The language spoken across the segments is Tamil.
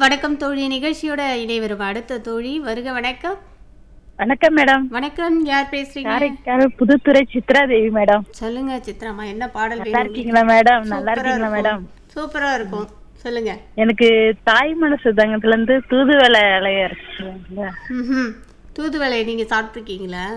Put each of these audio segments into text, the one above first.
வணக்கம் தோழி நிகழ்ச்சியோட இணைவரும் அடுத்த தோழி வருக வணக்கம் வணக்கம் மேடம் வணக்கம் யார் பேசுறீங்க காரைக்கால் புதுத்துறை சித்ரா தேவி மேடம் சொல்லுங்க சித்ராமா என்ன பாடல் நல்லா வேணும் இருக்கீங்களா மேடம் நல்லா சூப்பரா இருக்கீங்களா மேடம் இருக்கும். சூப்பரா இருக்கும் சொல்லுங்க எனக்கு தாய் மனசு தங்கத்துல இருந்து தூதுவளை இலைய இருக்குல்ல. ம்ஹும். தூதுவளை நீங்க சாப்பிட்டுருக்கீங்களா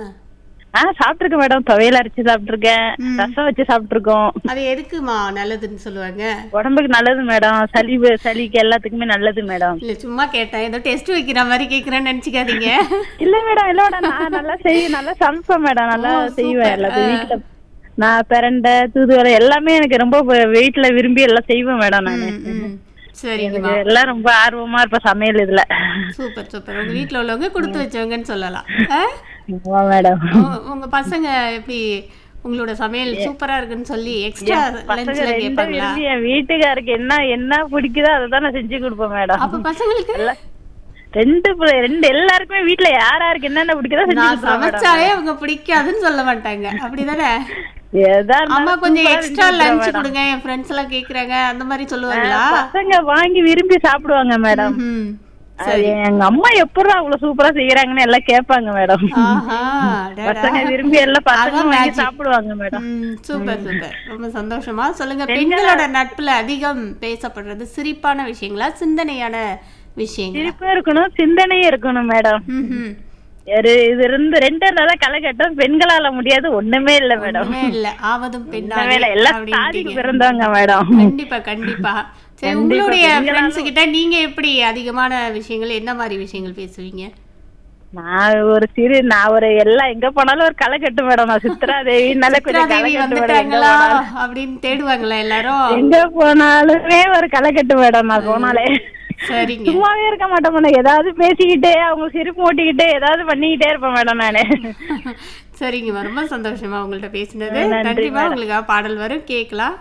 ஆ சாப்பிட்டுருக்கேன் மேடம் துவையல் அரைச்சு சாப்பிட்டுருக்கேன் ம். ரசம் வச்சு சாப்பிட்டுருக்கோம் அது எதுக்குமா நல்லதுன்னு சொல்லுவாங்க உடம்புக்கு நல்லது மேடம் சளி சளிக்கு எல்லாத்துக்குமே நல்லது மேடம் இல்ல சும்மா கேட்டேன் ஏதோ டெஸ்ட் வைக்கிற மாதிரி கேக்குறேன்னு நினைச்சுக்காதீங்க இல்ல மேடம் இல்ல மேடம் நான் நல்லா செய்வேன் நல்லா சமைப்பேன் மேடம் நல்லா ஓ, செய்வேன் சூப்பர். எல்லாத்தையும் ஆ. வீட்டுல நான் பிரண்டை தூதுவளை எல்லாமே எனக்கு ரொம்ப வீட்டுல விரும்பி எல்லாம் செய்வேன் மேடம் நானு ம், ம். சரிங்கம்மா எனக்கு எல்லாம் ரொம்ப ஆர்வமா இருப்பேன் சமையல் இதுல சூப்பர் சூப்பர் உங்க வீட்ல உள்ளவங்க கொடுத்து வச்சவங்கன்னு சொல்லலாம் ஆ? ஆமா மேடம் உ- உங்க பசங்க எப்படி உங்களோட சமையல் சூப்பரா இருக்குன்னு சொல்லி எக்ஸ்ட்ரா பசங்க லஞ்ச்ல ரெண்டும் கேட்பாங்களா விரும்பி என் வீட்டுக்காருக்கு என்ன என்ன பிடிக்குதோ அதை தான் நான் செஞ்சு கொடுப்பேன் மேடம் அப்ப பசங்களுக்கு ரெண்டு பிள்ளை- ரெண்டு எல்லாருக்குமே வீட்டுல யார் யாருக்கு என்னென்ன பிடிக்குதோ செஞ்சு நான் கொடுப்பேன் மேடம் சமைச்சாலே அவங்க பிடிக்காதுன்னு சொல்ல மாட்டாங்க அப்படிதானே எதா இருந்தாலும் அம்மா கொஞ்சம் சூப்பரா எக்ஸ்ட்ரா செஞ்சு லஞ்ச் கொடுப்பேன் கொடுங்க என் ஃப்ரெண்ட்ஸ் எல்லாம் கேக்குறாங்க அந்த மாதிரி சொல்லுவாங்களா மேடம். பசங்க வாங்கி விரும்பி சாப்பிடுவாங்க மேடம் ம்ஹும். அது எங்க அம்மா எப்படி அவ்வளவு சூப்பரா செய்யறாங்கன்னு எல்லாம் கேட்பாங்க மேடம் ஆஹா அடடா. பசங்க விரும்பி எல்லாம் பசங்க அதான் வாங்கி magic. சாப்பிடுவாங்க மேடம் ம், சூப்பர் சூப்பர் ரொம்ப சந்தோஷமா சொல்லுங்க பெண்களோட நட்புல அதிகம் பேசப்படுறது சிரிப்பான விஷயங்களா சிந்தனையான விஷயங்களா சிரிப்பா இருக்கணும் சிந்தனையும் இருக்கணும் மேடம் ம்ஹும். ஒரு இது இருந்து ரெண்டு இருந்தாதான் களைகட்டும் பெண்களால முடியாது ஒண்ணுமே இல்ல மேடம் ஒண்ணுமே இல்ல ஆவதும் ஒண்ணுமே பெண்ணாலே இல்ல எல்லாம் அப்படின்றீங்க. சாதிக்கு பிறந்தவங்க மேடம் கண்டிப்பா கண்டிப்பா சரி கண்டிப்பா, உங்களுடைய பெண்களாலும் ஃப்ரெண்ட்ஸ் கிட்ட நீங்க எப்படி அதிகமான விஷயங்கள் என்ன மாதிரி விஷயங்கள் பேசுவீங்க நான் ஒரு சிறு நான் ஒரு எல்லாம் எங்க போனாலும் ஒரு களை கட்டு மேடம் நான் சித்ரா தேவினால கொஞ்சம் களை தேவி கட்டு மேடம் எங்க வந்துட்டாங்களா போனாலும். அப்படின்னு தேடுவாங்களா எல்லாரும் எங்க போனாலுமே ஒரு களை கட்டு மேடம் நான் போனாலே சரிங்க சும்மாவே இருக்க மாட்டேன் மேடம் ஏதாவது பேசிக்கிட்டே அவங்க சிரிப்பு ஓட்டிக்கிட்டே ஏதாவது பண்ணிக்கிட்டே இருப்பேன் மேடம் நானு சரிங்கம்மா ரொம்ப சந்தோஷமா உங்கள்ட்ட பேசினது நன்றி, நன்றிமா மேடம். உங்களுக்காக பாடல் வரும் கேட்கலாம்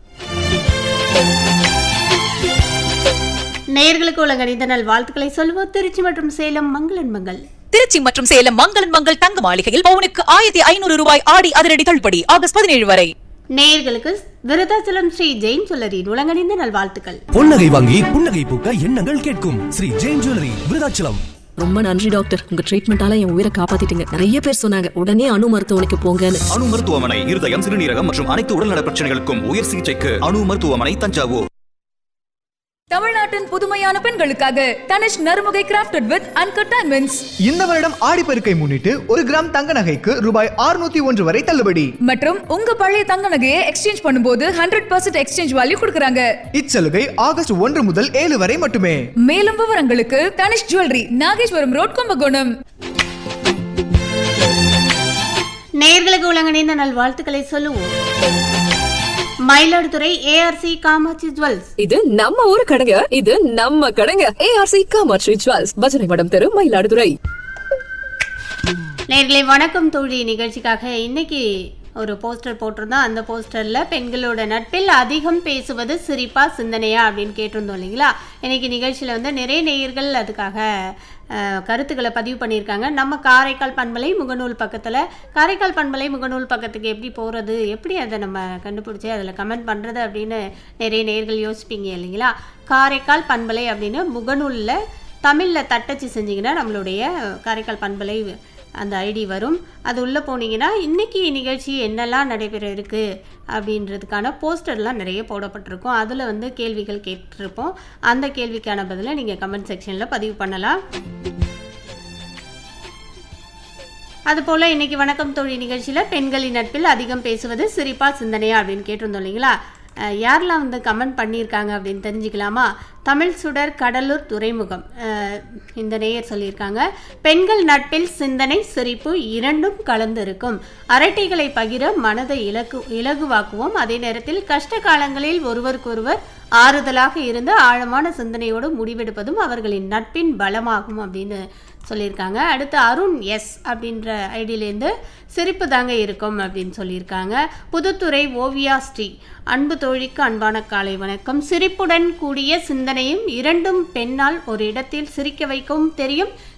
நேயர்களுக்கு உலக கணித நல் வாழ்த்துக்களை சொல்வோம் திருச்சி மற்றும் சேலம் மங்களன் மங்கள் திருச்சி மற்றும் சேலம் மங்களன் மங்கள் தங்க மாளிகையில் பவுனுக்கு ஆயிரத்தி ஐநூறு ரூபாய் ஆடி அதிரடி தள்ளுபடி ஆகஸ்ட் பதினேழு வரை நேயர்களுக்கு விருதாச்சலம் ஸ்ரீ ஜெயின் சொல்லரின் உலகணிந்த நல் வாழ்த்துக்கள் பொன்னகை வாங்கி புன்னகை பூக்க எண்ணங்கள் கேட்கும் ஸ்ரீ ஜெயின் ஜுவல்லரி விருதாச்சலம் ரொம்ப நன்றி டாக்டர் உங்க ட்ரீட்மெண்டால என் உயிரை காப்பாத்திட்டீங்க நிறைய பேர் சொன்னாங்க உடனே அணு மருத்துவமனைக்கு போங்கன்னு அணு மருத்துவமனை இருதயம் சிறுநீரகம் மற்றும் அனைத்து உடல்நல பிரச்சனைகளுக்கும் உயர் சிகிச்சைக்கு அணு மருத்துவமனை தஞ்சாவூர் தமிழ்நாட்டின் புதுமையான பெண்களுக்காக Tanishq Narumugai crafted with uncut diamonds இந்த வருடம் ஆடிப்பெருக்கை முன்னிட்டு ஒரு கிராம் தங்க நகைக்கு ரூபாய் 601 ஒன்று வரை தள்ளுபடி மற்றும் உங்க பழைய தங்க நகையை எக்ஸ்சேஞ்ச் பண்ணும்போது ஹண்ட்ரட் பர்சன்ட் எக்ஸ்சேஞ்ச் வேல்யூ கொடுக்குறாங்க இச்சலுகை ஆகஸ்ட் ஒன்று முதல் ஏழு வரை மட்டுமே மேலும் விவரங்களுக்கு தனிஷ் ஜுவல்லரி நாகேஸ்வரம் ரோட் கும்பகோணம் நேயர்களுக்கு உலகணிந்த நல் வாழ்த்துக்களை சொல்லுவோம் மயிலாடுதுறை ஏஆர்சி காமாட்சி ஜுவல்ஸ் இது நம்ம ஊரு கடைங்க இது நம்ம கடைங்க ஏஆர்சி காமாட்சி ஜுவல்ஸ் பஜனை மடம் தெரு மயிலாடுதுறை நேர்களே வணக்கம் தோழி நிகழ்ச்சிக்காக இன்னைக்கு ஒரு போஸ்டர் போட்டிருந்தோம் அந்த போஸ்டரில் பெண்களோட நட்பில் அதிகம் பேசுவது சிரிப்பா சிந்தனையா அப்படின்னு கேட்டிருந்தோம் இல்லைங்களா இன்னைக்கு நிகழ்ச்சியில் வந்து நிறைய நேயர்கள் அதுக்காக அஹ், கருத்துக்களை பதிவு பண்ணியிருக்காங்க நம்ம காரைக்கால் பண்பலை முகநூல் பக்கத்தில் காரைக்கால் பண்பலை முகநூல் பக்கத்துக்கு எப்படி போகிறது எப்படி அதை நம்ம கண்டுபிடிச்சி அதில் கமெண்ட் பண்ணுறது அப்படின்னு நிறைய நேயர்கள் யோசிப்பீங்க இல்லைங்களா காரைக்கால் பண்பலை அப்படின்னு முகநூலில் தமிழில் தட்டச்சு செஞ்சிங்கன்னா நம்மளுடைய காரைக்கால் பண்பலை அந்த ஐடி வரும் அது உள்ளே போனீங்கன்னா இன்றைக்கி நிகழ்ச்சி என்னெல்லாம் நடைபெற இருக்குது அப்படின்றதுக்கான போஸ்டர்லாம் நிறைய போடப்பட்டிருக்கும் அதில் வந்து கேள்விகள் கேட்டிருப்போம் அந்த கேள்விக்கான பதிலை நீங்கள் கமெண்ட் செக்ஷனில் பதிவு பண்ணலாம் அதுபோல் இன்னைக்கு வணக்கம் தோழி நிகழ்ச்சியில் பெண்களின் நட்பில் அதிகம் பேசுவது சிரிப்பா சிந்தனையா அப்படின்னு கேட்டிருந்தோம் இல்லைங்களா அஹ் யாரெல்லாம் வந்து கமெண்ட் பண்ணியிருக்காங்க அப்படின்னு தெரிஞ்சுக்கலாமா தமிழ் சுடர் கடலூர் துறைமுகம் அஹ் இந்த நேயர் சொல்லியிருக்காங்க பெண்கள் நட்பில் சிந்தனை சிரிப்பு இரண்டும் கலந்து இருக்கும் அரட்டைகளை பகிர மனதை இலக்கு இலகுவாக்குவோம் அதே நேரத்தில் கஷ்ட காலங்களில் ஒருவருக்கொருவர் ஆறுதலாக இருந்து ஆழமான சிந்தனையோடு முடிவெடுப்பதும் அவர்களின் நட்பின் பலமாகும் அப்படின்னு சொல்லியிருக்காங்க அடுத்து அருண் எஸ் அப்படின்ற ஐடியிலேருந்து சிரிப்பு தாங்க இருக்கும் அப்படின்னு சொல்லியிருக்காங்க புதுத்துறை ஓவியா ஸ்ரீ அன்பு தோழிக்கு அன்பான காலை வணக்கம் சிரிப்புடன் கூடிய சிந்தனையும் இரண்டும் பெண்ணால் ஒரு இடத்தில் சிரிக்க வைக்கவும் தெரியும்